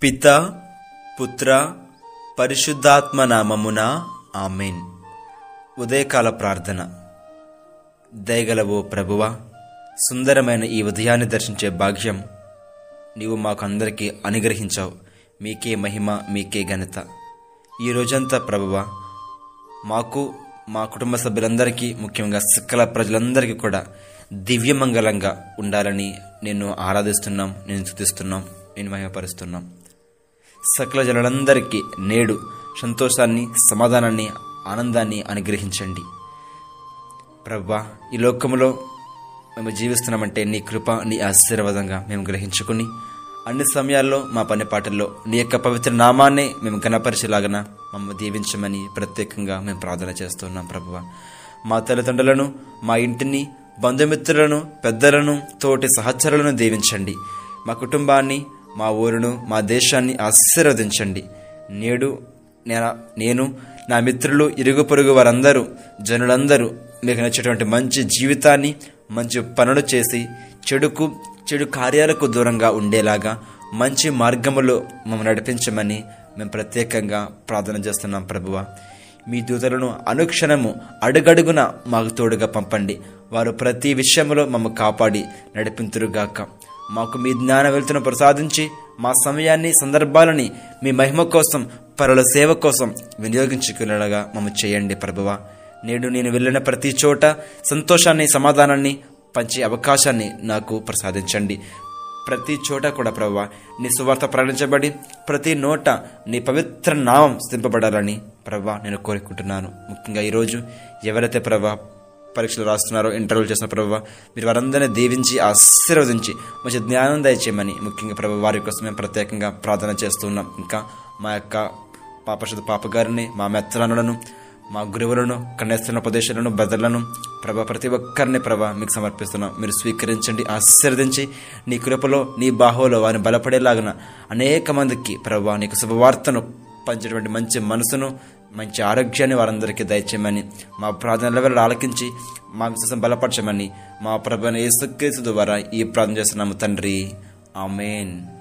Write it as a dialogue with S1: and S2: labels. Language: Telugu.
S1: పిత పుత్ర పరిశుద్ధాత్మ నామమున ఆమెన్ ఉదయకాల ప్రార్థన దయగలవో ప్రభువ సుందరమైన ఈ ఉదయాన్ని దర్శించే భాగ్యం నీవు మాకు అందరికీ అనుగ్రహించావు మీకే మహిమ మీకే ఘనత ఈ రోజంతా ప్రభువ మాకు మా కుటుంబ సభ్యులందరికీ ముఖ్యంగా సకల ప్రజలందరికీ కూడా దివ్యమంగళంగా ఉండాలని నేను ఆరాధిస్తున్నాం నేను స్థుతిస్తున్నాం నేను మహిమపరుస్తున్నాం సకల జనులందరికీ నేడు సంతోషాన్ని సమాధానాన్ని ఆనందాన్ని అనుగ్రహించండి ప్రవ్వా ఈ లోకములో మేము జీవిస్తున్నామంటే నీ కృప నీ ఆశీర్వాదంగా మేము గ్రహించుకుని అన్ని సమయాల్లో మా పని పాటల్లో నీ యొక్క పవిత్ర నామాన్నే మేము గణపరిచేలాగన మమ్మల్ని దీవించమని ప్రత్యేకంగా మేము ప్రార్థన చేస్తున్నాం ప్రభువ మా తల్లిదండ్రులను మా ఇంటిని బంధుమిత్రులను పెద్దలను తోటి సహచరులను దీవించండి మా కుటుంబాన్ని మా ఊరును మా దేశాన్ని ఆశీర్వదించండి నేడు నేను నేను నా మిత్రులు ఇరుగు పొరుగు వారందరూ జనులందరూ మీకు నచ్చేటువంటి మంచి జీవితాన్ని మంచి పనులు చేసి చెడుకు చెడు కార్యాలకు దూరంగా ఉండేలాగా మంచి మార్గములో మమ్మల్ని నడిపించమని మేము ప్రత్యేకంగా ప్రార్థన చేస్తున్నాం ప్రభువ మీ దూతలను అనుక్షణము అడుగడుగున మాకు తోడుగా పంపండి వారు ప్రతి విషయంలో మమ్మ కాపాడి నడిపింతురుగాక మాకు మీ జ్ఞాన వెలుతును ప్రసాదించి మా సమయాన్ని సందర్భాలని మీ మహిమ కోసం పరుల సేవ కోసం వినియోగించుకునేలాగా మమ్మ చేయండి ప్రభువ నేడు నేను వెళ్ళిన ప్రతి చోట సంతోషాన్ని సమాధానాన్ని పంచే అవకాశాన్ని నాకు ప్రసాదించండి ప్రతి చోట కూడా ప్రభా నీ సువార్త ప్రకటించబడి ప్రతి నోట నీ పవిత్ర నామం స్థింపబడాలని ప్రభా నేను కోరుకుంటున్నాను ముఖ్యంగా ఈరోజు ఎవరైతే ప్రభా పరీక్షలు రాస్తున్నారో ఇంటర్వ్యూలు చేసిన ప్రభావ మీరు వారందరినీ దీవించి ఆశీర్వదించి మంచి జ్ఞానం దయచేయమని ముఖ్యంగా ప్రభావ వారి కోసం మేము ప్రత్యేకంగా ప్రార్థన చేస్తున్నాం ఇంకా మా యొక్క పాపశుద్ధ పాపగారిని మా మెత్తలను మా గురువులను కన్యాస్తున్న ప్రదేశాలను బదలను ప్రభా ప్రతి ఒక్కరిని ప్రభా మీకు సమర్పిస్తున్నాం మీరు స్వీకరించండి ఆశీర్వదించి నీ కృపలో నీ బాహోలో వారిని బలపడేలాగిన అనేక మందికి ప్రభా నీకు శుభవార్తను పంచేటువంటి మంచి మనసును మంచి ఆరోగ్యాన్ని వారందరికీ దయచేయమని మా ప్రార్థనల వల్ల ఆలకించి మా విశ్వాసం బలపరచమని మా ప్రభుని యేసుక్రీస్తు ద్వారా ఈ ప్రార్థన చేస్తున్నాము తండ్రి ఆమెన్